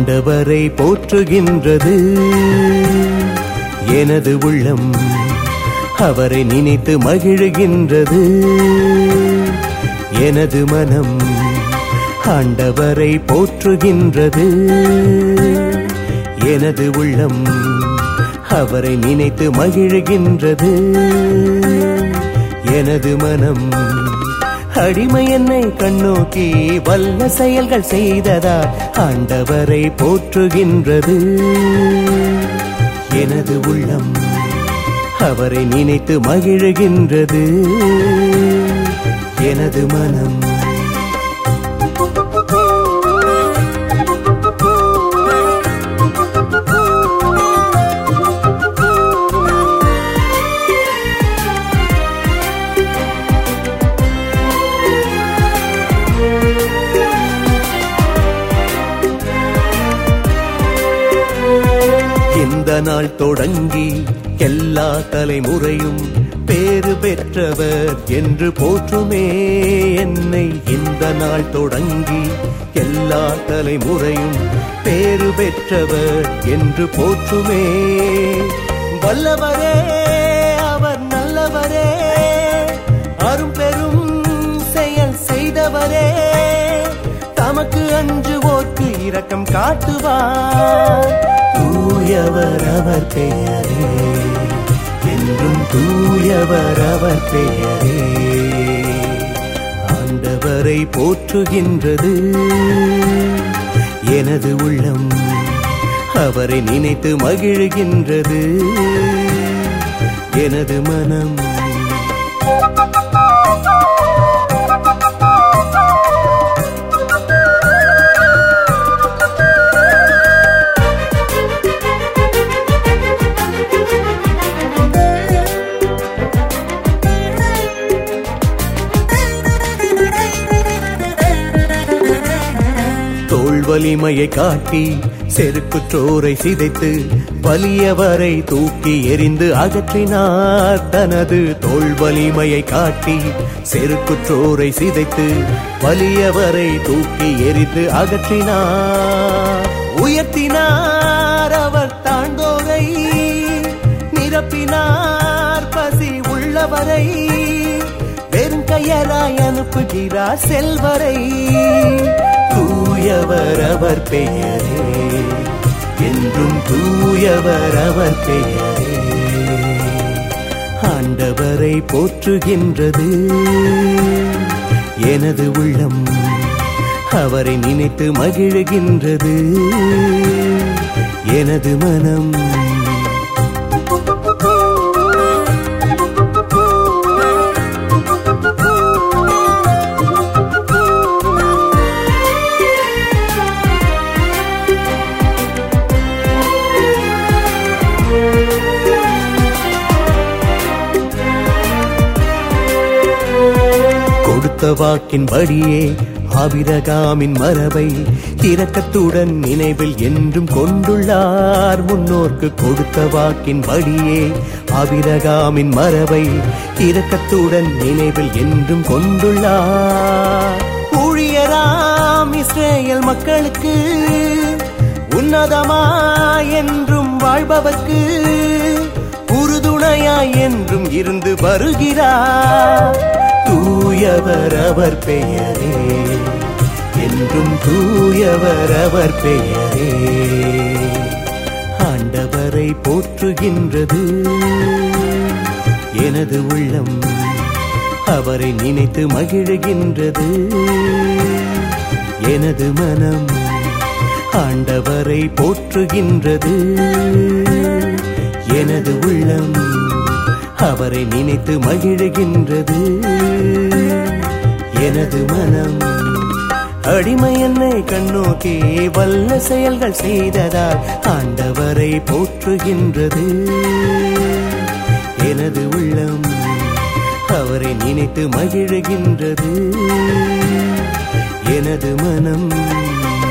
ஆண்டவரை போற்றுகின்றது எனது உள்ளம் அவரை நினைத்து மகிழுகின்றது எனது மனம் ஆண்டவரை போற்றுகின்றது எனது உள்ளம் அவரை நினைத்து மகிழுகின்றது எனது மனம் அடிமை என்னை கண்ணோக்கி வல்ல செயல்கள் செய்ததா ஆண்டவரை போற்றுகின்றது எனது உள்ளம் அவரை நினைத்து மகிழுகின்றது எனது மனம் இந்த நாள் தொடங்கி எல்லா தலைமுறையும் பேறு பெற்றவர் என்று போற்றுமே என்னை இந்த நாள் தொடங்கி எல்லா தலைமுறையும் பேறு பெற்றவர் என்று போற்றுமே வல்லவரே அவர் நல்லவரே அரும் பெரும் செயல் செய்தவரே தமக்கு அஞ்சுவோர்க்கு இரக்கம் காட்டுவார் தூயவர் அவர் பெயரே என்றும் தூயவர் அவர் பெயரே ஆண்டவரை போற்றுகின்றது எனது உள்ளம் அவரை நினைத்து மகிழ்கின்றது எனது மனம் தோல் வலிமையை காட்டி செருக்குற்றோரை சிதைத்து வலியவரை தூக்கி எறிந்து அகற்றினார் தனது தோல் வலிமையை காட்டி செருக்குற்றோரை சிதைத்து வலியவரை தூக்கி எறிந்து அகற்றினார் உயர்த்தினார் அவர் தாண்டோரை நிரப்பினார் பசி உள்ளவரை வெறுங்கையராய் அனுப்புகிறார் செல்வரை தூயவர் அவர் பெயரே என்றும் தூயவர் அவர் பெயரே ஆண்டவரை போற்றுகின்றது எனது உள்ளம் அவரை நினைத்து மகிழுகின்றது எனது மனம் கொடுத்த வாக்கின்படியே ஆபிரகாமின் மரபை இரக்கத்துடன் நினைவில் என்றும் கொண்டுள்ளார் முன்னோர்க்கு கொடுத்த வாக்கின்படியே ஆபிரகாமின் மரபை இரக்கத்துடன் நினைவில் என்றும் கொண்டுள்ளார் ஊழியராம் இஸ்ரேல் மக்களுக்கு உன்னதமா என்றும் வாழ்பவர்க்கு உறுதுணையாய் என்றும் இருந்து வருகிறார் தூயவர் அவர் பெயரே என்றும் தூயவர் அவர் பெயரே ஆண்டவரை போற்றுகின்றது எனது உள்ளம் அவரை நினைத்து மகிழுகின்றது எனது மனம் ஆண்டவரை போற்றுகின்றது எனது உள்ளம் அவரை நினைத்து மகிழுகின்றது எனது மனம் அடிமை என்னை கண்ணோக்கி வல்ல செயல்கள் செய்ததால் ஆண்டவரை போற்றுகின்றது எனது உள்ளம் அவரை நினைத்து மகிழுகின்றது எனது மனம்